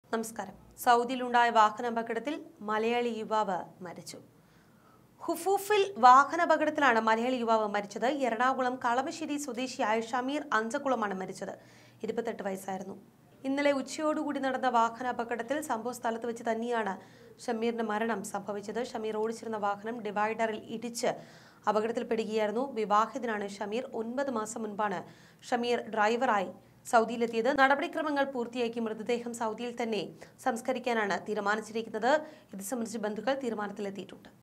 നമസ്കാരം സൗദിയിലുണ്ടായ വാഹനാപകടത്തിൽ മലയാളി യുവാവ് മരിച്ചു ഹുഫൂഫിൽ വാഹനാപകടത്തിലാണ് മലയാളി യുവാവ് മരിച്ചത് എറണാകുളം കളമശ്ശേരി സ്വദേശിയായ ഷമീർ അഞ്ചക്കുളമാണ് മരിച്ചത് ഇരുപത്തെട്ട് വയസ്സായിരുന്നു ഇന്നലെ ഉച്ചയോടുകൂടി നടന്ന വാഹനാപകടത്തിൽ സംഭവ സ്ഥലത്ത് വെച്ച് തന്നെയാണ് ഷമീറിന്റെ മരണം സംഭവിച്ചത് ഷമീർ ഓടിച്ചിരുന്ന വാഹനം ഡിവൈഡറിൽ ഇടിച്ച് അപകടത്തിൽപ്പെടുകയായിരുന്നു വിവാഹിതനാണ് ഷമീർ ഒൻപത് മാസം മുൻപാണ് ഷമീർ ഡ്രൈവറായി സൗദിയിലെത്തിയത് നടപടിക്രമങ്ങൾ പൂർത്തിയാക്കി മൃതദേഹം സൗദിയിൽ തന്നെ സംസ്കരിക്കാനാണ് തീരുമാനിച്ചിരിക്കുന്നത് ഇത് സംബന്ധിച്ച് ബന്ധുക്കൾ തീരുമാനത്തിലെത്തിയിട്ടുണ്ട്